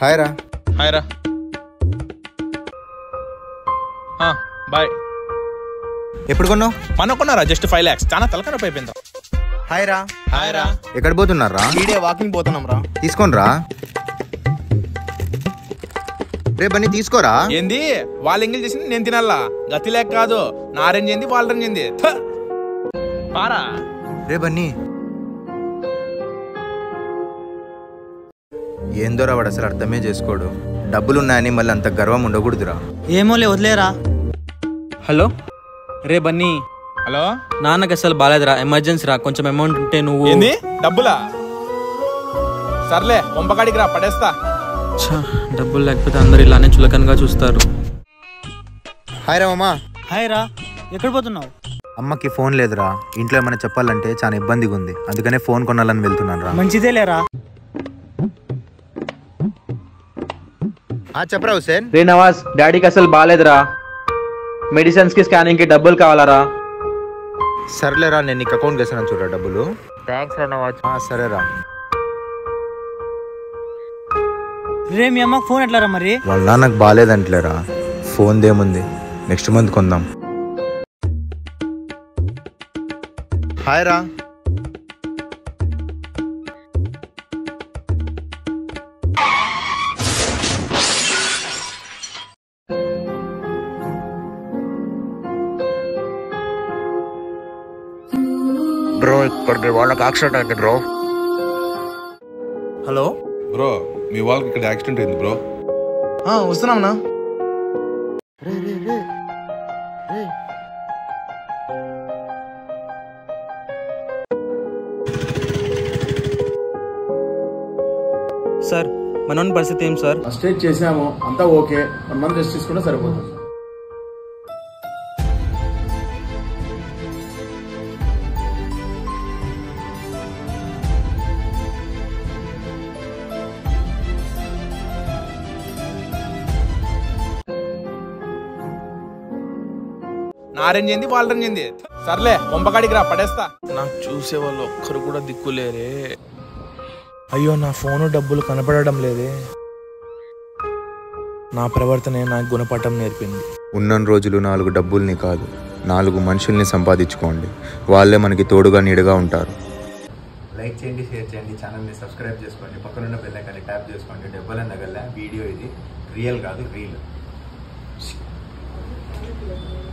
Hi రా hi రా ఆ, బాయ్ ఎప్పుడు కొన్నావు మన కొన్నారా జస్ట్ ఫైవ్ ల్యాక్స్ చాలా తలకనొప్పి అయిపోయిందా హాయ్ రా హాయ్ రా ఎక్కడ పోతున్నారా ఈడే వాకింగ్ పోతున్నాం రా తీసుకోండి రా రే బన్నీ తీసుకోరా ఏంది వాళ్ళు ఎంగిల్ చేసింది నేను తినాలా గతి లేక కాదు నా రేంజ్ ఏంది వాళ్ళ రేంజ్ ఏంది థ! పారా రే బన్నీ ఏందోరా వాడు అసలు అర్థమే చేసుకోడు డబ్బులున్నాయని మళ్ళీ అంత గర్వం ఉండకూడదురా ఏమోలే వదిలేరా హలో రే బన్నీ హలో నాన్నకి అసలు బాగాలేదురా ఎమర్జెన్సీ రా కొంచెం అమౌంట్ ఉంటే నువ్వు ఏంది డబ్బులా సర్లే కొంపకాడికి రా పడేస్తా ఛ, డబ్బులు లేకపోతే అందరు ఇలానే చులకనగా చూస్తారు హాయ్ రా మామా హాయ్ రా ఎక్కడ పోతున్నావు అమ్మకి ఫోన్ లేదురా ఇంట్లో ఏమైనా చెప్పాలంటే చాలా ఇబ్బందిగా ఉంది అందుకనే ఫోన్ కొనాలని వెళ్తున్నాను రా మంచిదే లేరా ఆ, చెప్పరా హుసేన్ రే నవాజ్ డాడీకి అసలు బాగాలేదురా మెడిసిన్స్ కి స్కానింగ్ కి డబ్బులు కావాలరా సర్లేరా నేను నీకు అకౌంట్ వేసాను చూడరా డబ్బులు థ్యాంక్స్ రా నవాజ్ ఆ, సరేరా రే మీ అమ్మకి ఫోన్ ఎట్లారా మరి వాళ్ళ నాన్నకు బాగాలేదంటలేరా ఫోన్ దేముంది నెక్స్ట్ మంత్ కొందాం హాయ్ రా బ్రో ఇక్కడ వాళ్ళకి యాక్సిడెంట్ అయింది బ్రో హలో బ్రో మీ వాళ్ళకి ఇక్కడ యాక్సిడెంట్ అయింది బ్రో వస్తున్నామన్నా సార్ మనోని పరిస్థితి ఏం సార్ ఫస్ట్ ఎయిడ్ చేసాము అంతా ఓకే వన్ మంత్ రెస్ట్ తీసుకుంటే సరిపోతుంది నా రేంజ్ ఏంది వాళ్ళ రేంజ్ ఏంది సర్లే కొంపకాడికి రా పడేస్తా నాకు చూసే వాళ్ళు ఒక్కరు కూడా దిక్కులేరే అయ్యో నా ఫోను డబ్బులు కనపడడం లేదే నా ప్రవర్తనే నాకు గుణపటం నేర్పింది ఉన్న రోజులు నాలుగు డబ్బుల్ని కాదు నాలుగు మనుషుల్ని సంపాదించుకోండి వాళ్ళే మనకి తోడుగా నీడగా ఉంటారు లైక్ చేయండి షేర్ చేయండి ఛానల్ని సబ్స్క్రైబ్ చేసుకోండి పక్కనున్న బెల్ ఐకాన్ని ట్యాప్ చేసుకోండి డబ్బులు అందగల వీడియో ఇది రియల్ కాదు రీల్